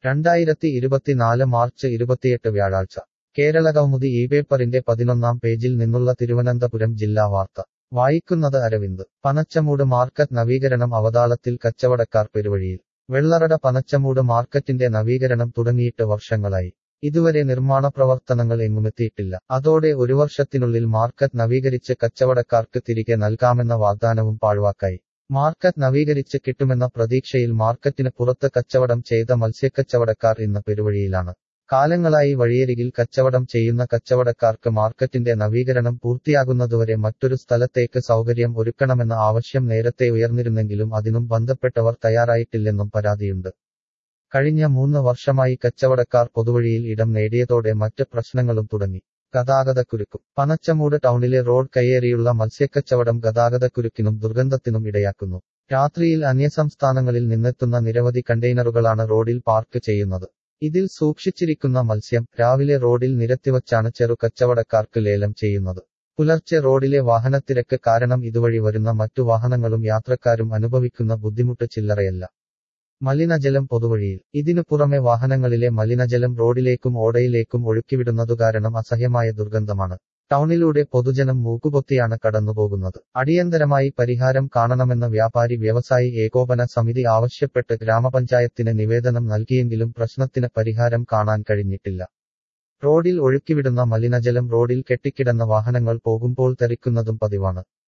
രണ്ടായിരത്തി ഇരുപത്തിനാല് മാർച്ച് ഇരുപത്തിയെട്ട് വ്യാഴാഴ്ച കേരള കൗമുദി ഈ പേപ്പറിന്റെ പതിനൊന്നാം പേജിൽ നിന്നുള്ള തിരുവനന്തപുരം ജില്ലാ വാർത്ത വായിക്കുന്നത് അരവിന്ദ് പനച്ചമൂട് മാർക്കറ്റ് നവീകരണം അവതാളത്തിൽ കച്ചവടക്കാർ പെരുവഴിയിൽ വെള്ളറട പനച്ചമൂട് മാർക്കറ്റിന്റെ നവീകരണം തുടങ്ങിയിട്ട് വർഷങ്ങളായി ഇതുവരെ നിർമ്മാണ പ്രവർത്തനങ്ങൾ എങ്ങുമെത്തിയിട്ടില്ല അതോടെ ഒരു വർഷത്തിനുള്ളിൽ മാർക്കറ്റ് നവീകരിച്ച് കച്ചവടക്കാർക്ക് തിരികെ നൽകാമെന്ന വാഗ്ദാനവും പാഴ്വാക്കായി മാർക്കറ്റ് നവീകരിച്ച് കിട്ടുമെന്ന പ്രതീക്ഷയിൽ മാർക്കറ്റിന് പുറത്ത് കച്ചവടം ചെയ്ത മത്സ്യക്കച്ചവടക്കാർ ഇന്ന് പെരുവഴിയിലാണ് കാലങ്ങളായി വഴിയരികിൽ കച്ചവടം ചെയ്യുന്ന കച്ചവടക്കാർക്ക് മാർക്കറ്റിന്റെ നവീകരണം പൂർത്തിയാകുന്നതുവരെ മറ്റൊരു സ്ഥലത്തേക്ക് സൗകര്യം ഒരുക്കണമെന്ന ആവശ്യം നേരത്തെ ഉയർന്നിരുന്നെങ്കിലും അതിനും ബന്ധപ്പെട്ടവർ തയ്യാറായിട്ടില്ലെന്നും പരാതിയുണ്ട് കഴിഞ്ഞ മൂന്ന് വർഷമായി കച്ചവടക്കാർ പൊതുവഴിയിൽ ഇടം നേടിയതോടെ മറ്റ് പ്രശ്നങ്ങളും തുടങ്ങി ഗതാഗതക്കുരുക്കും പനച്ചമൂട് ടൗണിലെ റോഡ് കയ്യേറിയുള്ള മത്സ്യക്കച്ചവടം ഗതാഗതക്കുരുക്കിനും ദുർഗന്ധത്തിനും ഇടയാക്കുന്നു രാത്രിയിൽ അന്യസംസ്ഥാനങ്ങളിൽ നിന്നെത്തുന്ന നിരവധി കണ്ടെയ്നറുകളാണ് റോഡിൽ പാർക്ക് ചെയ്യുന്നത് ഇതിൽ സൂക്ഷിച്ചിരിക്കുന്ന മത്സ്യം രാവിലെ റോഡിൽ നിരത്തിവച്ചാണ് ചെറു കച്ചവടക്കാർക്ക് ലേലം ചെയ്യുന്നത് പുലർച്ചെ റോഡിലെ വാഹനത്തിരക്ക് കാരണം ഇതുവഴി വരുന്ന മറ്റു വാഹനങ്ങളും യാത്രക്കാരും അനുഭവിക്കുന്ന ബുദ്ധിമുട്ട് ചില്ലറയല്ല മലിനജലം പൊതുവഴിയിൽ ഇതിനു പുറമെ വാഹനങ്ങളിലെ മലിനജലം റോഡിലേക്കും ഓടയിലേക്കും ഒഴുക്കിവിടുന്നതു കാരണം അസഹ്യമായ ദുർഗന്ധമാണ് ടൗണിലൂടെ പൊതുജനം മൂക്കുപൊത്തിയാണ് കടന്നുപോകുന്നത് അടിയന്തരമായി പരിഹാരം കാണണമെന്ന് വ്യാപാരി വ്യവസായി ഏകോപന സമിതി ആവശ്യപ്പെട്ട് ഗ്രാമപഞ്ചായത്തിന് നിവേദനം നൽകിയെങ്കിലും പ്രശ്നത്തിന് പരിഹാരം കാണാൻ കഴിഞ്ഞിട്ടില്ല റോഡിൽ ഒഴുക്കിവിടുന്ന മലിനജലം റോഡിൽ കെട്ടിക്കിടന്ന വാഹനങ്ങൾ പോകുമ്പോൾ തെറിക്കുന്നതും പതിവാണ്